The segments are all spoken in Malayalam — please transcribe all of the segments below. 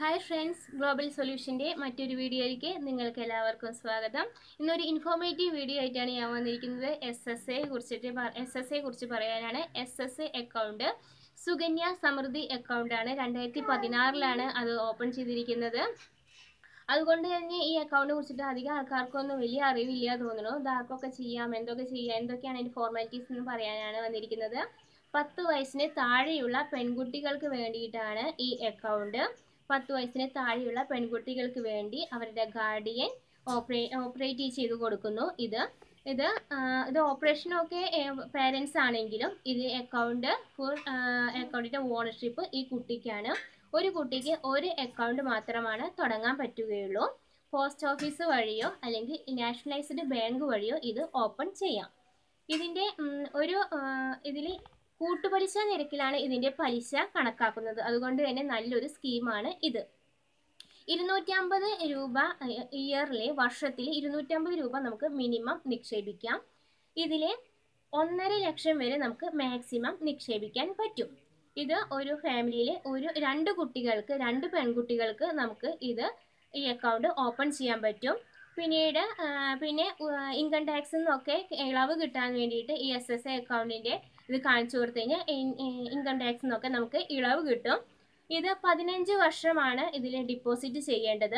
ഹായ് ഫ്രണ്ട്സ് ഗ്ലോബൽ സൊല്യൂഷൻ്റെ മറ്റൊരു വീഡിയോയിലേക്ക് നിങ്ങൾക്ക് എല്ലാവർക്കും സ്വാഗതം ഇന്നൊരു ഇൻഫോർമേറ്റീവ് വീഡിയോ ആയിട്ടാണ് ഞാൻ വന്നിരിക്കുന്നത് എസ് എസ് എ കുറിച്ചിട്ട് എസ് എസ് എ കുറിച്ച് പറയാനാണ് S S A account Sukanya Samriddhi അക്കൗണ്ടാണ് രണ്ടായിരത്തി പതിനാറിലാണ് അത് ഓപ്പൺ ചെയ്തിരിക്കുന്നത് അതുകൊണ്ട് തന്നെ ഈ അക്കൗണ്ടിനെ കുറിച്ചിട്ട് അധികം ആൾക്കാർക്കൊന്നും വലിയ അറിവില്ല തോന്നുന്നു ഇതാർക്കൊക്കെ ചെയ്യാം എന്തൊക്കെ ചെയ്യാം എന്തൊക്കെയാണ് അതിൻ്റെ ഫോർമാലിറ്റീസ് എന്ന് പറയാനാണ് വന്നിരിക്കുന്നത് പത്ത് വയസ്സിന് താഴെയുള്ള പെൺകുട്ടികൾക്ക് വേണ്ടിയിട്ടാണ് ഈ അക്കൗണ്ട് പത്ത് വയസ്സിന് താഴെയുള്ള പെൺകുട്ടികൾക്ക് വേണ്ടി അവരുടെ ഗാർഡിയൻ ഓപ്പറേ ഓപ്പറേറ്റ് ചെയ്ത് കൊടുക്കുന്നു ഇത് ഇത് ആ, ഇത് ഓപ്പറേഷനൊക്കെ പേരൻസ് ആണെങ്കിലും ഇത് അക്കൗണ്ട് ഫുൾ അക്കൗണ്ടിൻ്റെ ഓണർഷിപ്പ് ഈ കുട്ടിക്കാണ് ഒരു കുട്ടിക്ക് ഒരു അക്കൗണ്ട് മാത്രമാണ് തുടങ്ങാൻ പറ്റുകയുള്ളൂ പോസ്റ്റ് ഓഫീസ് വഴിയോ അല്ലെങ്കിൽ നാഷണലൈസ്ഡ് ബാങ്ക് വഴിയോ ഇത് ഓപ്പൺ ചെയ്യാം ഇതിൻ്റെ ഉം, ഒരു ഇതിൽ കൂട്ടുപലിശ നിരക്കിലാണ് ഇതിൻ്റെ പലിശ കണക്കാക്കുന്നത് അതുകൊണ്ട് തന്നെ നല്ലൊരു സ്കീമാണ് ഇത് ഇരുന്നൂറ്റമ്പത് രൂപ ഇയറിലെ വർഷത്തിൽ ഇരുന്നൂറ്റമ്പത് രൂപ നമുക്ക് മിനിമം നിക്ഷേപിക്കാം ഇതിൽ ഒന്നര ലക്ഷം വരെ നമുക്ക് മാക്സിമം നിക്ഷേപിക്കാൻ പറ്റും ഇത് ഒരു ഫാമിലിയിലെ ഒരു രണ്ട് കുട്ടികൾക്ക് രണ്ട് പെൺകുട്ടികൾക്ക് നമുക്ക് ഇത് ഈ അക്കൗണ്ട് ഓപ്പൺ ചെയ്യാൻ പറ്റും പിന്നീട് ആ, പിന്നെ ഇൻകം ടാക്സിൽ നിന്നൊക്കെ ഇളവ് കിട്ടാൻ വേണ്ടിയിട്ട് ഈ എസ് എസ് എ അക്കൗണ്ടിൻ്റെ ഇത് കാണിച്ചു കൊടുത്തു കഴിഞ്ഞാൽ ഇൻകം ടാക്സിൽ നിന്നൊക്കെ നമുക്ക് ഇളവ് കിട്ടും ഇത് പതിനഞ്ച് വർഷമാണ് ഇതിൽ ഡിപ്പോസിറ്റ് ചെയ്യേണ്ടത്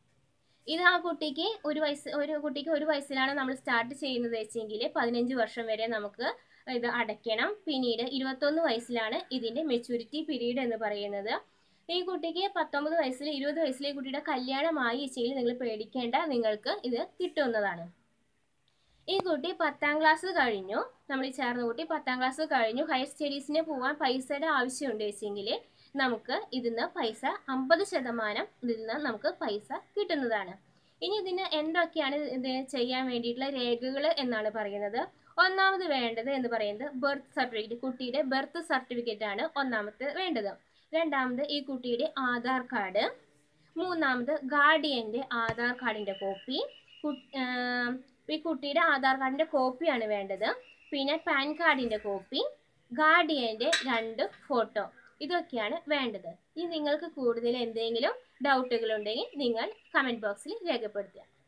ഇത് ആ കുട്ടിക്ക് ഒരു വയസ്സ് ഒരു കുട്ടിക്ക് ഒരു വയസ്സിലാണ് നമ്മൾ സ്റ്റാർട്ട് ചെയ്യുന്നത് വെച്ചെങ്കിൽ പതിനഞ്ച് വർഷം വരെ നമുക്ക് ഇത് അടയ്ക്കണം പിന്നീട് ഇരുപത്തൊന്ന് വയസ്സിലാണ് ഇതിൻ്റെ മെച്യൂരിറ്റി പീരീഡ് എന്ന് പറയുന്നത് ഈ കുട്ടിക്ക് പത്തൊമ്പത് വയസ്സിൽ ഇരുപത് വയസ്സിലെ ഈ കുട്ടിയുടെ കല്യാണമായി വെച്ചെങ്കിൽ നിങ്ങൾ പേടിക്കേണ്ട നിങ്ങൾക്ക് ഇത് കിട്ടുന്നതാണ് ഈ കുട്ടി പത്താം ക്ലാസ് കഴിഞ്ഞു നമ്മൾ ഈ ചേർന്ന കുട്ടി പത്താം ക്ലാസ് കഴിഞ്ഞു ഹയർ സ്റ്റഡീസിന് പോകാൻ പൈസയുടെ ആവശ്യമുണ്ട് വെച്ചെങ്കിൽ നമുക്ക് ഇതിന്ന് പൈസ അമ്പത് ശതമാനം ഇതിൽ നിന്ന് നമുക്ക് പൈസ കിട്ടുന്നതാണ് ഇനി ഇതിന് എന്തൊക്കെയാണ് ഇത് ചെയ്യാൻ വേണ്ടിയിട്ടുള്ള രേഖകൾ എന്നാണ് പറയുന്നത് ഒന്നാമത് വേണ്ടത് എന്ന് പറയുന്നത് ബർത്ത് സർട്ടിഫിക്കറ്റ് കുട്ടിയുടെ ബർത്ത് സർട്ടിഫിക്കറ്റ് ആണ് ഒന്നാമത്തെ വേണ്ടത് രണ്ടാമത് ഈ കുട്ടിയുടെ ആധാർ കാർഡ് മൂന്നാമത് ഗാർഡിയൻ്റെ ആധാർ കാർഡിൻ്റെ കോപ്പി ഈ കുട്ടിയുടെ ആധാർ കാർഡിൻ്റെ കോപ്പിയാണ് വേണ്ടത് പിന്നെ പാൻ കാർഡിൻ്റെ കോപ്പി ഗാർഡിയൻ്റെ രണ്ട് ഫോട്ടോ ഇതൊക്കെയാണ് വേണ്ടത് ഇനി നിങ്ങൾക്ക് കൂടുതൽ എന്തെങ്കിലും ഡൗട്ടുകൾ ഉണ്ടെങ്കിൽ നിങ്ങൾ കമൻറ്റ് ബോക്സിൽ രേഖപ്പെടുത്തുക